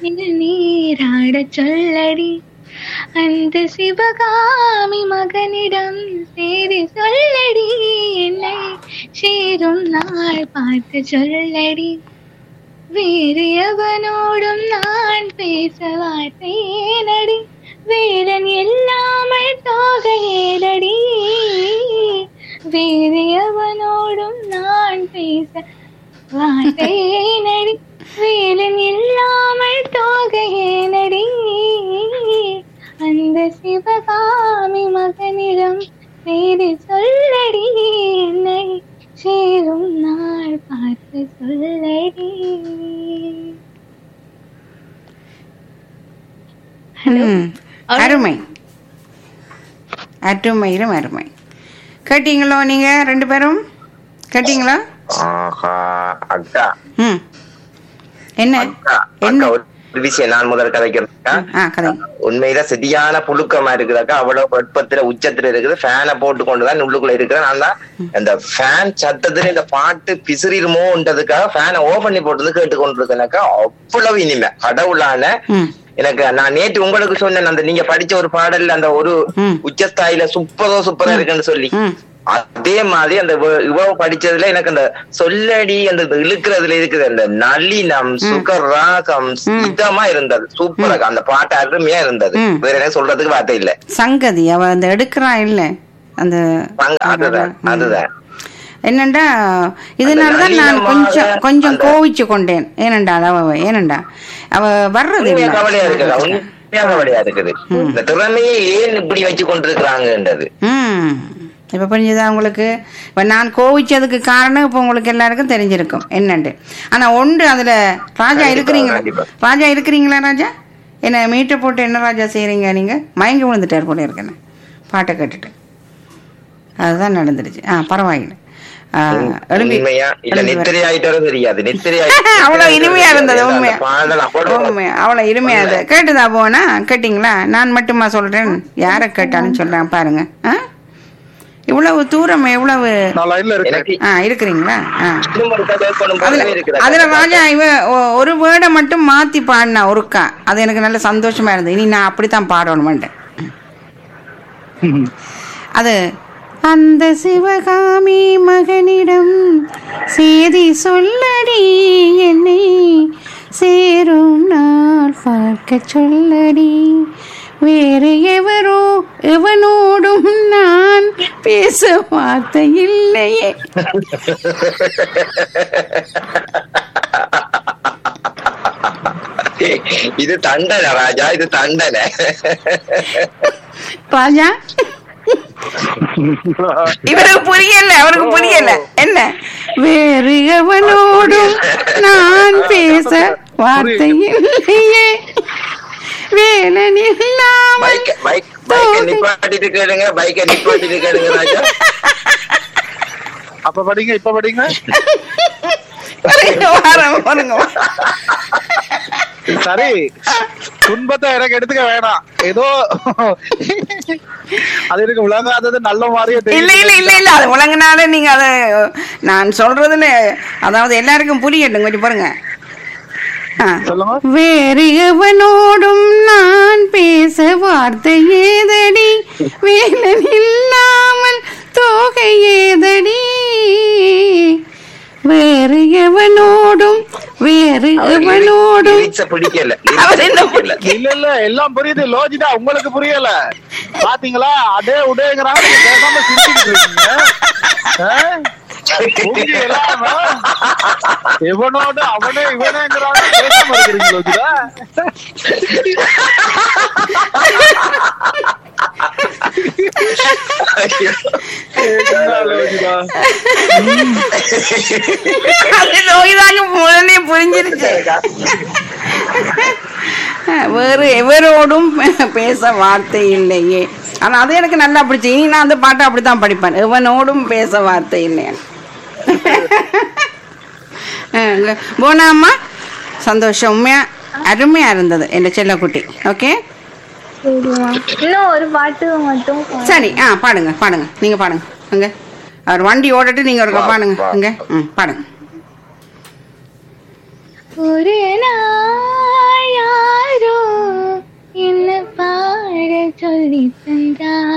நீராடச் சொல்லடி அந்த சிவகாமி மகனிடம் செய்தி சொல்லடி என்னை சேரும் நாள் பார்த்து சொல்லடி வேறு எவனோடும் நான் பேச வார்த்தையேனடி வேலன் இல்லாமல் தோகையேனடி வேறு எவனோடும் நான் பேச வார்த்தையேனடி வேலன் இல்லாமல் தோகையேனடி அந்த சிவகாமி மகனிடம் செய்தி சொல்லடி என்னை சேரும் நாள் பார்த்து சொல்லடி ம், அருமை அருமையிலும் அருமை கேட்டீங்களோ நீங்க ரெண்டு பேரும் கேட்டீங்களா ஆஹா அக்கா ம் என்ன அக்கா என்ன அக்கா ஒரு விஷயம் நான் முதல் கதைக்கிறேன் ஆ கதை உண்மையில சரியான புழுக்கமா இருக்குதாக்கா அவ்வளவு வெப்பத்துல உச்சத்துல இருக்குது ஃபேனை போட்டு கொண்டுதான் உள்ளுக்குள்ள இருக்கிறேன் நான் தான் அந்த ஃபேன் சத்தத்துல இந்த பாட்டு பிசிறிடுமோன்றதுக்காக ஃபேனை ஓபன் பண்ணி போட்டு கேட்டு கொண்டிருக்கேனாக்கா அவ்வளவு இனிமை கடவுளான ம் எனக்கு நான் நேற்று உங்களுக்கு சொன்னேன் அந்த நீங்க படிச்ச ஒரு பாடல்ல அந்த ஒரு ம். உச்சஸ்தாயில சூப்பரோ சூப்பரா இருக்குன்னு சொல்லி ம் அதே மாதிரி அந்த இவ- இவ படிச்சதுல எனக்கு அந்த சொல்லடி அந்த இழுக்கிறதுல இருக்குது அந்த நளினம் சுகர் ராகம் இதமா இருந்தது சூப்பரா இருக்கு. அந்த பாட்டு அருமையா இருந்தது ம். வேற என்ன சொல்றதுக்கு வார்த்தை இல்ல சங்கதி அவ அந்த எடுக்கிறா இல்ல அந்த அங்க- அதுதான் அதுதான் என்னண்டா இதனாலதான் நான் நளினமாக கொஞ்சம் கொஞ்சம் அந்த- கோவிச்சு கொண்டேன் ஏனண்டா அவ ஏனண்டா அவ வர்றது உண்மையா இல்ல கவலையா இருக்குது உண்மையா கவலையா இருக்குது இந்த திறமையை ஏன் இப்படி வச்சு கொண்டிருக்கிறாங்கன்றது ம் இப்ப புரிஞ்சுதா உங்களுக்கு இப்ப நான் கோவிச்சதுக்கு காரணம் இப்ப உங்களுக்கு எல்லாருக்கும் தெரிஞ்சிருக்கும் என்னண்டு ஆனா ஒன்று அதுல ராஜா கண்டிப்பா, இருக்கிறீங்களா கண்டிப்பா. ராஜா இருக்கிறீங்களா ராஜா என்ன மீட்டர் போட்டு என்ன ராஜா செய்றீங்க நீங்க மயங்கி விழுந்துட்டார் போல இருக்கேன் பாட்டை கேட்டுட்டு அதுதான் நடந்துருச்சு ஆ பரவாயில்லை ஆ, எழும்பி உண்மையா இல்ல எழும்பி வர- நித்திரை ஆயிட்டாரோ தெரியாது நித்திரை அவ்வளவு இனிமையா இருந்தது அந்த உண்மையா பாடல் அவ்வளவு உண்மையா அவ்வளவு இனிமையா இருந்தது கேட்டுதா போனா கேட்டீங்களா நான் மட்டுமா சொல்றேன் யாரை கேட்டாலும் சொல்றேன் பாருங்க ஆ? இவ்வளவு தூரம் எவ்வளவு நான் லைன்ல இருக்கேன் எனக்கு ஆ இருக்கிறீங்களா ஆ இன்னும் ஒரு கதை பண்ணும் அதுல போதே இருக்குது அதுல ராஜா இவ ஒ- ஒரு வேர்டை மட்டும் மாத்தி பாடினா ஒருக்கா அது எனக்கு நல்ல சந்தோஷமா இருந்தது இனி நான் அப்படித்தான் பாடணுமான்ட்டேன் அது அந்த சிவகாமி மகனிடம் செய்தி சொல்லடி என்னை சேரும் நாள் பார்க்க சொல்லடி வேறு எவரோ எவனோடும் நான் பேச வார்த்தை இல்லையே இது தண்டனை ராஜா இது தண்டனை ராஜா இவருக்கு புரியல அவருக்கு புரியல என்ன வேறு எவனோடும் நான் பேச வார்த்தை இல்லையே வேலன் இல்லாமல் பைக் பைக் பைக்கை நிப்பாட்டிட்டு கேளுங்க பைக்கை நிப்பாட்டிட்டு கேளுங்க ராஜா அப்ப படிங்க இப்ப படிங்க பாருங்க, வாரம், பாருங்க. சரி துன்பத்தை எனக்கு எடுத்துக்க வேணாம் ஏதோ அது எனக்கு விளங்காதது நல்ல மாதிரியே இல்ல இல்ல இல்ல இல்ல அது முழங்கினால நீங்க அத நான் சொல்றதுல அதாவது எல்லாருக்கும் புரியட்டும் கொஞ்சம் பாருங்க ஆ. சொல்லுங்க வேறு எவனோடும் நான் பேச வார்த்தை ஏதடி வேலன் இல்லாமல் தோகை ஏதடி வேறு எவனோடும் வேறு எவனோடும் லிரிக்ஸ பிடிக்கல அவர் என்ன பிடிக்கல இல்ல இல்ல எல்லாம் புரியுது லோஜிடா உங்களுக்கு புரியல பாத்தீங்களா அடே உடேங்கிறாங்க நீங்க பேசாம சிரிச்சுக்கிட்டு இருக்கீங்க ஆ? உங்களுக்கு எல்லாம் எவனோடு அவனே இவனேங்கிறாங்க பேசாம இருக்கிறீங்க லோஜிடா என்ன லோஜிடா அது நோய்தாங்க முதலே புரிஞ்சிருச்சு வேறு எவரோடும் பேச வார்த்தை இல்லையே ஆனா அது எனக்கு நல்லா பிடிச்சி இனி நான் அந்த பாட்டை அப்படித்தான் படிப்பேன் எவனோடும் பேச வார்த்தை இல்லையே போனா அம்மா சந்தோஷம் உண்மையா அருமையா இருந்தது என் செல்லக்குட்டி ஓகே சரிம்மா இன்னும் ஒரு பாட்டு மட்டும் பாடு. சரி ஆ பாடுங்க பாடுங்க நீங்க பாடுங்க அங்க அவர் வண்டி ஓடட்டு நீங்க ஒரு வா, பாடுங்க வா. அங்க ம் பாடுங்க ஒரு நாள் நீ தந்தாய்